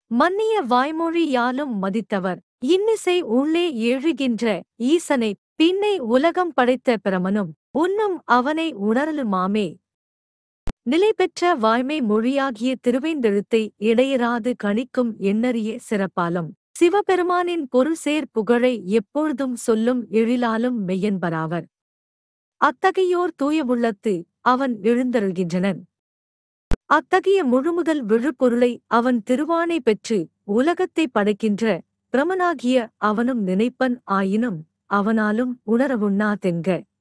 மன்னிய வாய்மொழியாலும் மதித்தவர் இன்னிசை உள்ளே எழுகின்ற ஈசனை பின்னை உலகம் படைத்த பிரமனும் உன்னும் அவனை உணரலுமாமே நிலை பெற்ற வாய்மை மொழியாகிய திருவைந்தெழுத்தை இடையராது கணிக்கும் எண்ணறிய சிறப்பாலும் சிவபெருமானின் பொருள்சேர் புகழை எப்பொழுதும் சொல்லும் எழிலாலும் மெய்யன்பராவர் அத்தகையோர் தூய உள்ளத்து அவன் எழுந்தருள்கின்றனன் அத்தகைய முழுமுதல் விழுப்பொருளை அவன் திருவானை பெற்று உலகத்தை படைக்கின்ற பிரமனாகிய அவனும் நினைப்பன் ஆயினும் அவனாலும் உணரவுண்ணா தென்க